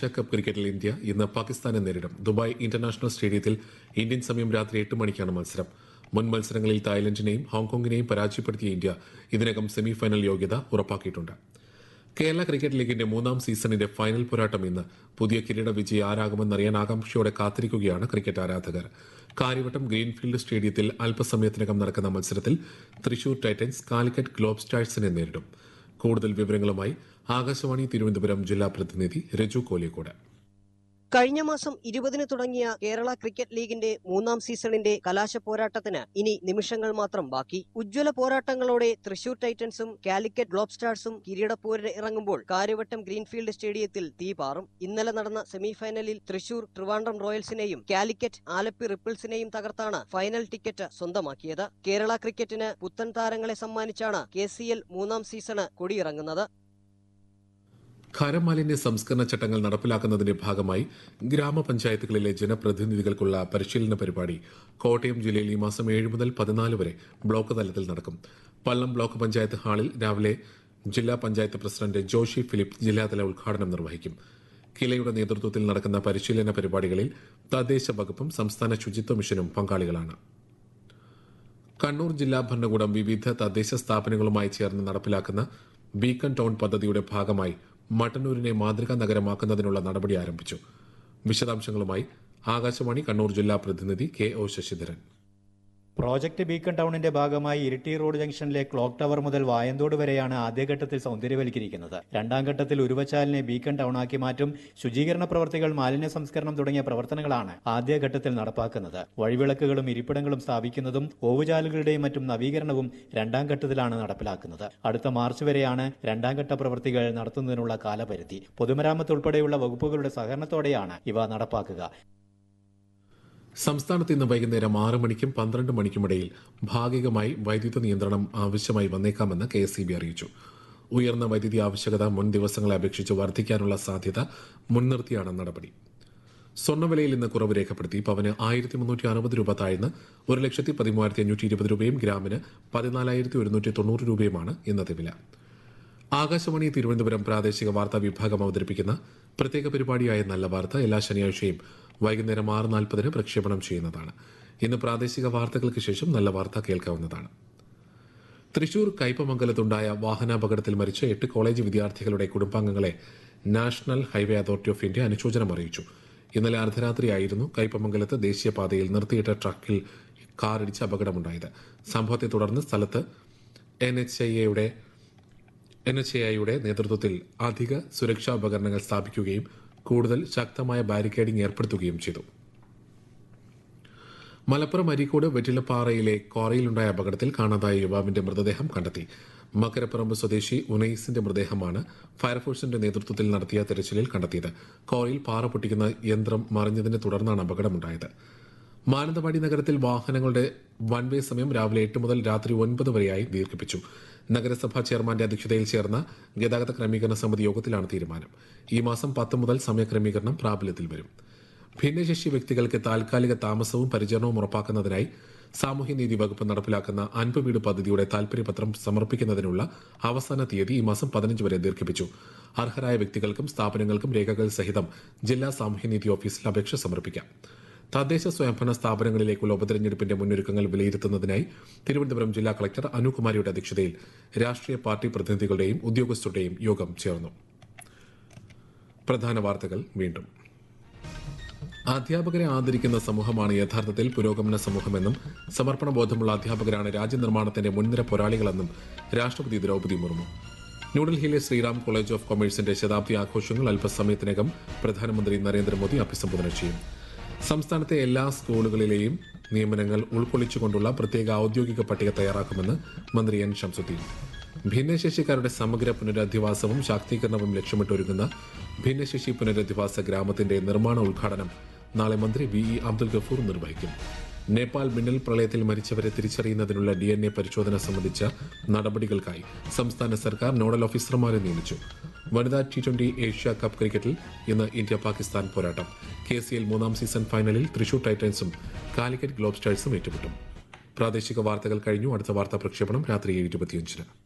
Asia cup ക്രിക്കറ്റിൽ India ഇന്ന് പാകിസ്ഥാനെ നേരിടും ദുബായ് ഇന്റർനാഷണൽ സ്റ്റേഡിയത്തിൽ ഇന്ത്യൻ സമയം രാത്രി എട്ട് മണിക്കാണ് മത്സരം മുൻ മത്സരങ്ങളിൽ തായ്ലൻഡിനെയും ഹോങ്കോങ്ങിനെയും പരാജയപ്പെടുത്തിയ ഇന്ത്യ ഇതിനകം സെമിഫൈനൽ യോഗ്യത ഉറപ്പാക്കിയിട്ടുണ്ട് കേരള ക്രിക്കറ്റ് ലീഗിന്റെ മൂന്നാം സീസണിന്റെ ഫൈനൽ പോരാട്ടം ഇന്ന് പുതിയ കിരീട വിജയി ആരാകുമെന്നറിയാൻ ആകാംക്ഷയോടെ കാത്തിരിക്കുകയാണ് ക്രിക്കറ്റ് ആരാധകർ കാര്യവട്ടം ഗ്രീൻഫീൽഡ് സ്റ്റേഡിയത്തിൽ അല്പസമയത്തിനകം നടക്കുന്ന മത്സരത്തിൽ തൃശൂർ ടൈറ്റൻസ് കാലിക്കറ്റ് ഗ്ലോബ് സ്റ്റാഴ്സിനെ നേരിടും കൂടുതൽ വിവരങ്ങളുമായി ആകാശവാണി തിരുവനന്തപുരം ജില്ലാ പ്രതിനിധി രജു കോലിക്കോട് കഴിഞ്ഞ മാസം ഇരുപതിന് തുടങ്ങിയ കേരള ക്രിക്കറ്റ് ലീഗിന്റെ മൂന്നാം സീസണിന്റെ കലാശ പോരാട്ടത്തിന് ഇനി നിമിഷങ്ങൾ മാത്രം ബാക്കി ഉജ്ജ്വല പോരാട്ടങ്ങളോടെ തൃശൂർ ടൈറ്റൻസും കാലിക്കറ്റ് ഗ്ലോബ് സ്റ്റാർസും കിരീടപ്പോരിന് ഇറങ്ങുമ്പോൾ കാര്യവട്ടം ഗ്രീൻഫീൽഡ് സ്റ്റേഡിയത്തിൽ തീ പാറും ഇന്നലെ നടന്ന സെമിഫൈനലിൽ തൃശൂർ ട്രിവാൻഡ്രം റോയൽസിനെയും കാലിക്കറ്റ് ആലപ്പി റിപ്പിൾസിനെയും തകർത്താണ് ഫൈനൽ ടിക്കറ്റ് സ്വന്തമാക്കിയത് കേരള ക്രിക്കറ്റിന് പുത്തൻ താരങ്ങളെ സമ്മാനിച്ചാണ് കെ മൂന്നാം സീസണ് കൊടിയിറങ്ങുന്നത് ഖരമാലിന്യ സംസ്കരണ ചട്ടങ്ങൾ നടപ്പിലാക്കുന്നതിന്റെ ഭാഗമായി ഗ്രാമപഞ്ചായത്തുകളിലെ ജനപ്രതിനിധികൾക്കുള്ള പരിശീലന പരിപാടി കോട്ടയം ജില്ലയിൽ ഈ മാസം ഏഴ് മുതൽ പതിനാല് വരെ ബ്ലോക്ക് തലത്തിൽ നടക്കും പള്ളം ബ്ലോക്ക് പഞ്ചായത്ത് ഹാളിൽ രാവിലെ ജില്ലാ പഞ്ചായത്ത് പ്രസിഡന്റ് ജോഷി ഫിലിപ്പ് ജില്ലാതല ഉദ്ഘാടനം നിർവഹിക്കും കിലയുടെ നേതൃത്വത്തിൽ നടക്കുന്ന പരിശീലന പരിപാടികളിൽ തദ്ദേശ വകുപ്പും സംസ്ഥാന ശുചിത്വ മിഷനും പങ്കാളികളാണ് കണ്ണൂർ ജില്ലാ ഭരണകൂടം വിവിധ തദ്ദേശ സ്ഥാപനങ്ങളുമായി ചേർന്ന് നടപ്പിലാക്കുന്ന ബീക്കൺ ടൗൺ പദ്ധതിയുടെ ഭാഗമായി മട്ടന്നൂരിനെ മാതൃകാ നഗരമാക്കുന്നതിനുള്ള നടപടി ആരംഭിച്ചു വിശദാംശങ്ങളുമായി ആകാശവാണി കണ്ണൂർ ജില്ലാ പ്രതിനിധി K O Sasidharan project beacon ടൗണിന്റെ ഭാഗമായി ഇരിട്ടി റോഡ് ജംഗ്ഷനിലെ ക്ലോക്ക് ടവർ മുതൽ വായന്തോട് വരെയാണ് ആദ്യഘട്ടത്തിൽ സൗന്ദര്യവൽക്കരിക്കുന്നത് രണ്ടാം ഘട്ടത്തിൽ ഉരുവച്ചാലിനെ ബീക്കൺ ടൗണാക്കി മാറ്റും ശുചീകരണ പ്രവർത്തികൾ മാലിന്യ സംസ്കരണം തുടങ്ങിയ പ്രവർത്തനങ്ങളാണ് ആദ്യഘട്ടത്തിൽ നടപ്പാക്കുന്നത് വഴിവിളക്കുകളും ഇരിപ്പിടങ്ങളും സ്ഥാപിക്കുന്നതും ഓവുചാലുകളുടെയും മറ്റും നവീകരണവും രണ്ടാം ഘട്ടത്തിലാണ് നടപ്പിലാക്കുന്നത് അടുത്ത മാർച്ച് വരെയാണ് രണ്ടാം ഘട്ട പ്രവൃത്തികൾ നടത്തുന്നതിനുള്ള കാലപരിധി പൊതുമരാമത്ത് ഉൾപ്പെടെയുള്ള വകുപ്പുകളുടെ സഹകരണത്തോടെയാണ് ഇവ നടപ്പാക്കുക സംസ്ഥാനത്ത് ഇന്ന് വൈകുന്നേരം ആറ് മണിക്കും പന്ത്രണ്ട് മണിക്കുമിടയിൽ ഭാഗികമായി വൈദ്യുത നിയന്ത്രണം ആവശ്യമായി വന്നേക്കാമെന്ന് കെ എസ് അറിയിച്ചു ഉയർന്ന വൈദ്യുതി ആവശ്യകത മുൻ ദിവസങ്ങളെ അപേക്ഷിച്ച് വർദ്ധിക്കാനുള്ള സാധ്യത മുൻനിർത്തിയാണ് നടപടി സ്വർണ്ണവിലയിൽ ഇന്ന് കുറവ് രേഖപ്പെടുത്തി പവന് ആയിരത്തി മുന്നൂറ്റി അറുപത് രൂപ താഴ്ന്ന് ഒരു ലക്ഷത്തി പതിമൂവായിരത്തി അഞ്ഞൂറ്റി ഇരുപത് രൂപയും ഗ്രാമിന് പതിനാലായിരത്തി ഒരുന്നൂറ്റി തൊണ്ണൂറ് രൂപയുമാണ് ഇന്നത്തെ വില ആകാശവാണി തിരുവനന്തപുരം പ്രാദേശിക വാർത്താ വിഭാഗം അവതരിപ്പിക്കുന്ന പ്രത്യേക പരിപാടിയായ നല്ല വാർത്ത എല്ലാ ശനിയാഴ്ചയും വൈകുന്നേരം ആറ് നാൽപ്പതിന് പ്രക്ഷേപണം ചെയ്യുന്നതാണ് ഇന്ന് പ്രാദേശിക വാർത്തകൾക്ക് ശേഷം നല്ല വാർത്ത കേൾക്കാവുന്നതാണ് തൃശൂർ കയ്പമംഗലത്തുണ്ടായ വാഹനാപകടത്തിൽ മരിച്ച എട്ട് കോളേജ് വിദ്യാർത്ഥികളുടെ കുടുംബാംഗങ്ങളെ national highway authority of India അനുശോചനം അറിയിച്ചു ഇന്നലെ അർദ്ധരാത്രിയായിരുന്നു കയ്പമംഗലത്ത് ദേശീയപാതയിൽ നിർത്തിയിട്ട ട്രക്കിൽ കാറിടിച്ച് അപകടമുണ്ടായത് സംഭവത്തെ തുടർന്ന് സ്ഥലത്ത് എൻ എച്ച് ഐ എയുടെ എൻ എച്ച് എയുടെ നേതൃത്വത്തിൽ അധിക സുരക്ഷാ ഉപകരണങ്ങൾ സ്ഥാപിക്കുകയും കൂടുതൽ ശക്തമായ ബാരിക്കേഡിംഗ് ഏർപ്പെടുത്തുകയും ചെയ്തു മലപ്പുറം അരീക്കോട് വെറ്റിലപ്പാറയിലെ ക്വാറിയിലുണ്ടായ അപകടത്തിൽ കാണാതായ യുവാവിന്റെ മൃതദേഹം കണ്ടെത്തി മക്കരപ്പറമ്പ് സ്വദേശി ഉനൈസിന്റെ മൃതദേഹമാണ് ഫയർഫോഴ്സിന്റെ നേതൃത്വത്തിൽ നടത്തിയ തെരച്ചിലിൽ കണ്ടെത്തിയത് ക്വാറിയിൽ പാറ പൊട്ടിക്കുന്ന യന്ത്രം മറിഞ്ഞതിനെ തുടർന്നാണ് അപകടമുണ്ടായത് മാനന്തവാടി നഗരത്തിൽ വാഹനങ്ങളുടെ വൺ വേ സമയം രാവിലെ എട്ട് മുതൽ രാത്രി ഒൻപത് വരെയായി ദീർഘിപ്പിച്ചു നഗരസഭാ ചെയർമാന്റെ അധ്യക്ഷതയിൽ ചേർന്ന ഗതാഗത ക്രമീകരണ സമിതി യോഗത്തിലാണ് തീരുമാനം ഈ മാസം പത്ത് മുതൽ സമയക്രമീകരണം പ്രാബല്യത്തിൽ വരും ഭിന്നശേഷി വ്യക്തികൾക്ക് താൽക്കാലിക താമസവും പരിചരണവും ഉറപ്പാക്കുന്നതിനായി സാമൂഹ്യനീതി വകുപ്പ് നടപ്പിലാക്കുന്ന അൻപ് വീട് പദ്ധതിയുടെ താൽപര്യപത്രം സമർപ്പിക്കുന്നതിനുള്ള അവസാന തീയതി ഈ മാസം പതിനഞ്ച് വരെ ദീർഘിപ്പിച്ചു അർഹരായ വ്യക്തികൾക്കും സ്ഥാപനങ്ങൾക്കും രേഖകൾ സഹിതം ജില്ലാ സാമൂഹ്യനീതി ഓഫീസിൽ അപേക്ഷ സമർപ്പിക്കാം തദ്ദേശ സ്വയംഭരണ സ്ഥാപനങ്ങളിലേക്കുള്ള ഉപതെരഞ്ഞെടുപ്പിന്റെ മുന്നൊരുക്കങ്ങൾ വിലയിരുത്തുന്നതിനായി തിരുവനന്തപുരം ജില്ലാ കളക്ടർ അനുകുമാരിയുടെ അധ്യക്ഷതയിൽ രാഷ്ട്രീയ പാർട്ടി പ്രതിനിധികളുടെയും ഉദ്യോഗസ്ഥരുടെയും യോഗം ചേർന്നു പ്രധാന വാർത്തകൾ വീണ്ടും അധ്യാപകരെ ആദരിക്കുന്ന സമൂഹമാണ് യഥാർത്ഥത്തിൽ പുരോഗമന സമൂഹമെന്നും സമർപ്പണ ബോധമുള്ള അധ്യാപകരാണ് രാജ്യനിർമ്മാണത്തിന്റെ മുൻനിര പോരാളികളെന്നും രാഷ്ട്രപതി ദ്രൗപദി മുർമു ന്യൂഡൽഹിയിലെ ശ്രീറാം കോളേജ് ഓഫ് കൊമേഴ്സിന്റെ ശതാബ്ദി ആഘോഷങ്ങൾ അല്പസമയത്തിനകം പ്രധാനമന്ത്രി നരേന്ദ്രമോദി അഭിസംബോധന ചെയ്യും സംസ്ഥാനത്തെ എല്ലാ സ്കൂളുകളിലെയും നിയമനങ്ങൾ ഉൾക്കൊള്ളിച്ചുകൊണ്ടുള്ള പ്രത്യേക ഔദ്യോഗിക പട്ടിക തയ്യാറാക്കുമെന്ന് മന്ത്രി എൻ ഷംസുദ്ദീൻ ഭിന്നശേഷിക്കാരുടെ സമഗ്ര പുനരധിവാസവും ശാക്തീകരണവും ലക്ഷ്യമിട്ടൊരുങ്ങുന്ന ഭിന്നശേഷി പുനരധിവാസ ഗ്രാമത്തിന്റെ നിർമ്മാണ ഉദ്ഘാടനം നാളെ മന്ത്രി വി ഇ അബ്ദുൽ ഗഫൂർ നിർവഹിക്കും നേപ്പാൾ മിന്നൽ പ്രളയത്തിൽ മരിച്ചവരെ തിരിച്ചറിയുന്നതിനുള്ള ഡി എൻ എ പരിശോധന സംബന്ധിച്ച നടപടികൾക്കായി സംസ്ഥാന സർക്കാർ നോഡൽ ഓഫീസർമാരെ നിയമിച്ചു വനിതാ ടി ട്വന്റി ഏഷ്യ കപ്പ് ക്രിക്കറ്റിൽ ഇന്ന് ഇന്ത്യ പാകിസ്ഥാൻ പോരാട്ടം കെ സി എൽ മൂന്നാം സീസൺ ഫൈനലിൽ തൃശൂർ ടൈറ്റൻസും കാലിക്കറ്റ് ഗ്ലോബ് സ്റ്റാഴ്സും ഏറ്റുമുട്ടും പ്രാദേശിക വാർത്തകൾ കഴിഞ്ഞു അടുത്ത വാർത്താ പ്രക്ഷേപണം രാത്രി ഏഴ് ഇരുപത്തിയഞ്ചിന്